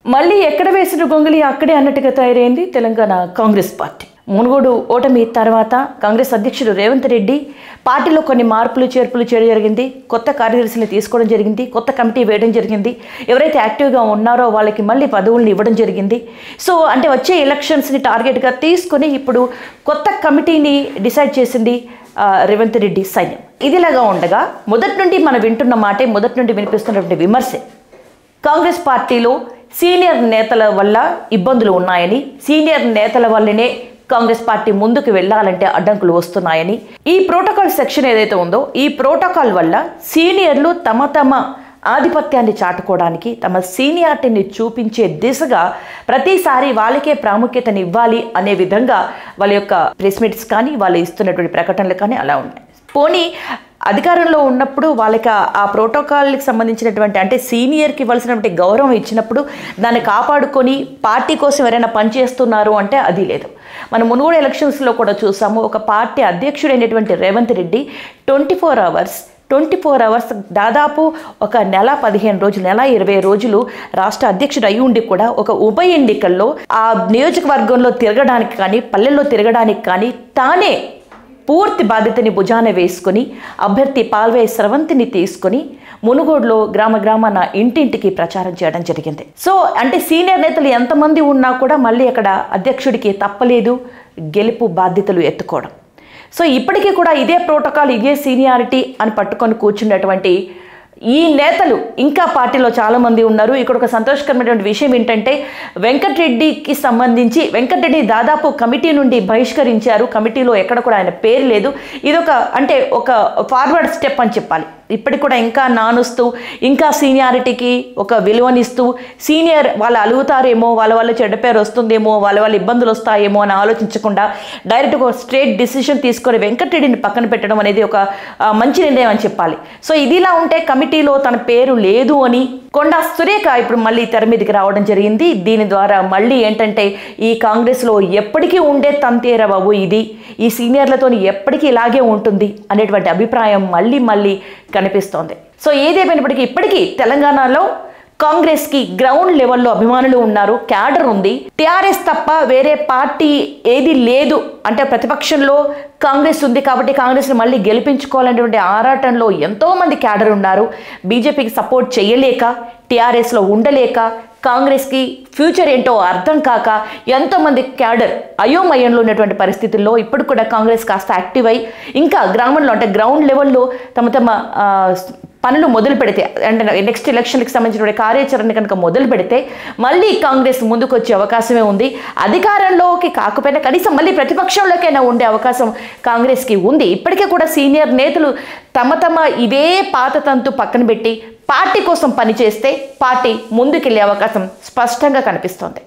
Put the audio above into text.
మళ్ళీ ఎక్కడ వేసిన గొంగలి అక్కడే అన్నట్టుగా తయారైంది తెలంగాణ కాంగ్రెస్ పార్టీ మునుగోడు ఓటమి తర్వాత కాంగ్రెస్ అధ్యక్షుడు రేవంత్ రెడ్డి పార్టీలో కొన్ని మార్పులు చేర్పులు చేయడం జరిగింది కొత్త కార్యదర్శిని తీసుకోవడం జరిగింది కొత్త కమిటీ వేయడం జరిగింది ఎవరైతే యాక్టివ్గా ఉన్నారో వాళ్ళకి మళ్ళీ పదవుల్ని ఇవ్వడం జరిగింది సో అంటే వచ్చే ఎలక్షన్స్ని టార్గెట్గా తీసుకొని ఇప్పుడు కొత్త కమిటీని డిసైడ్ చేసింది ఆ, రేవంత్ రెడ్డి సైన్యం ఇదిలాగా ఉండగా మొదటి నుండి మనం వింటున్న మాటే మొదటి నుండి వినిపిస్తున్నటువంటి విమర్శే కాంగ్రెస్ పార్టీలో సీనియర్ నేతల వల్ల ఇబ్బందులు ఉన్నాయని సీనియర్ నేతల వల్లనే కాంగ్రెస్ పార్టీ ముందుకు వెళ్ళాలంటే అడ్డంకులు వస్తున్నాయని ఈ ప్రోటోకాల్ సెక్షన్ ఏదైతే ఉందో ఈ ప్రోటోకాల్ వల్ల సీనియర్లు తమ తమ ఆధిపత్యాన్ని చాటుకోవడానికి తమ సీనియారిటీని చూపించే దిశగా ప్రతిసారి వాళ్ళకే ప్రాముఖ్యతని ఇవ్వాలి అనే విధంగా వాళ్ళ యొక్క ప్రెస్ మీట్స్ కానీ వాళ్ళు ఇస్తున్నటువంటి ప్రకటనలు కానీ అలా ఉన్నాయి పోనీ అధికారంలో ఉన్నప్పుడు వాళ్ళకి ఆ- ఆ ప్రోటోకాల్కి సంబంధించినటువంటి అంటే సీనియర్కి ఇవ్వాల్సినటువంటి గౌరవం ఇచ్చినప్పుడు దాన్ని కాపాడుకొని పార్టీ కోసం ఎవరైనా పనిచేస్తున్నారు అంటే అది లేదు మనం మునుగోడు ఎలక్షన్స్లో కూడా చూసాము ఒక పార్టీ అధ్యక్షుడైనటువంటి Revanth Reddy twenty four hours twenty four hours దాదాపు ఒక నెల పదిహేను రోజులు నెల ఇరవై రోజులు రాష్ట్ర అధ్యక్షుడు అయి ఉండి కూడా ఒక ఉప ఎన్నికల్లో ఆ నియోజకవర్గంలో తిరగడానికి కానీ పల్లెల్లో తిరగడానికి కానీ తానే పూర్తి బాధ్యతని భుజాన వేసుకొని అభ్యర్థి పాల్వే స్రవంతిని తీసుకొని మునుగోడులో గ్రామ గ్రామాన ఇంటింటికి ప్రచారం చేయడం జరిగింది సో అంటే సీనియర్ నేతలు ఎంతమంది ఉన్నా కూడా మళ్ళీ అక్కడ అధ్యక్షుడికి తప్పలేదు గెలుపు బాధ్యతలు ఎత్తుకోవడం సో ఇప్పటికీ కూడా ఇదే ప్రోటోకాల్ ఇదే సీనియారిటీ అని పట్టుకొని కూర్చున్నటువంటి ఈ నేతలు ఇంకా పార్టీలో చాలామంది ఉన్నారు ఇక్కడ ఒక సంతోషకరమైనటువంటి విషయం ఏంటంటే వెంకటరెడ్డికి సంబంధించి వెంకటరెడ్డి దాదాపు కమిటీ నుండి బహిష్కరించారు కమిటీలో ఎక్కడ కూడా ఆయన పేరు లేదు ఇదొక అంటే ఒక ఫార్వర్డ్ స్టెప్ అని చెప్పాలి ఇప్పటికి కూడా ఇంకా నానుస్తూ ఇంకా సీనియారిటీకి ఒక విలువనిస్తూ సీనియర్ వాళ్ళు అలుగుతారేమో వాళ్ళ వల్ల చెడ్డ పేరు వస్తుందేమో వాళ్ళ వల్ల ఇబ్బందులు వస్తాయేమో అని ఆలోచించకుండా డైరెక్ట్ ఒక స్ట్రేట్ డిసిషన్ తీసుకొని వెంకటరెడ్డిని పక్కన పెట్టడం అనేది ఒక ఆ, మంచి నిర్ణయం అని చెప్పాలి సో ఇదిలా ఉంటే కమిటీలో తన పేరు లేదు అని కొండా సురేఖ ఇప్పుడు మళ్ళీ తెర మీదకి రావడం జరిగింది దీని ద్వారా మళ్ళీ ఏంటంటే ఈ కాంగ్రెస్లో ఎప్పటికీ ఉండే తంతేరా బాబు ఇది ఈ సీనియర్లతో ఎప్పటికీ ఇలాగే ఉంటుంది అనేటువంటి అభిప్రాయం మళ్ళీ మళ్ళీ కనిపిస్తోంది సో ఏదేమైనప్పటికీ ఇప్పటికీ తెలంగాణలో కాంగ్రెస్కి గ్రౌండ్ లెవెల్లో అభిమానులు ఉన్నారు క్యాడర్ ఉంది టీఆర్ఎస్ తప్ప వేరే పార్టీ ఏది లేదు అంటే ప్రతిపక్షంలో కాంగ్రెస్ ఉంది కాబట్టి కాంగ్రెస్ని మళ్ళీ గెలిపించుకోవాలనేటువంటి ఆరాటంలో ఎంతో మంది క్యాడర్ ఉన్నారు బీజేపీకి సపోర్ట్ చేయలేక టీఆర్ఎస్లో ఉండలేక కాంగ్రెస్కి ఫ్యూచర్ ఏంటో అర్థం కాక ఎంతోమంది క్యాడర్ అయోమయంలో ఉన్నటువంటి పరిస్థితుల్లో ఇప్పుడు కూడా కాంగ్రెస్ కాస్త యాక్టివ్ అయి ఇంకా గ్రామంలో అంటే గ్రౌండ్ లెవెల్లో తమ తమ ఆ, పనులు మొదలు పెడితే అంటే నెక్స్ట్ ఎలక్షన్కి సంబంధించిన కార్యాచరణ కనుక మొదలు పెడితే మళ్ళీ కాంగ్రెస్ ముందుకు వచ్చే అవకాశమే ఉంది అధికారంలోకి కాకపోయినా కనీసం మళ్ళీ ప్రతిపక్షంలోకైనా ఉండే అవకాశం కాంగ్రెస్కి ఉంది ఇప్పటికే కూడా సీనియర్ నేతలు తమ తమ ఇదే పాత తంతు పక్కన పెట్టి పార్టీ కోసం పనిచేస్తే పార్టీ ముందుకెళ్లే అవకాశం స్పష్టంగా కనిపిస్తోంది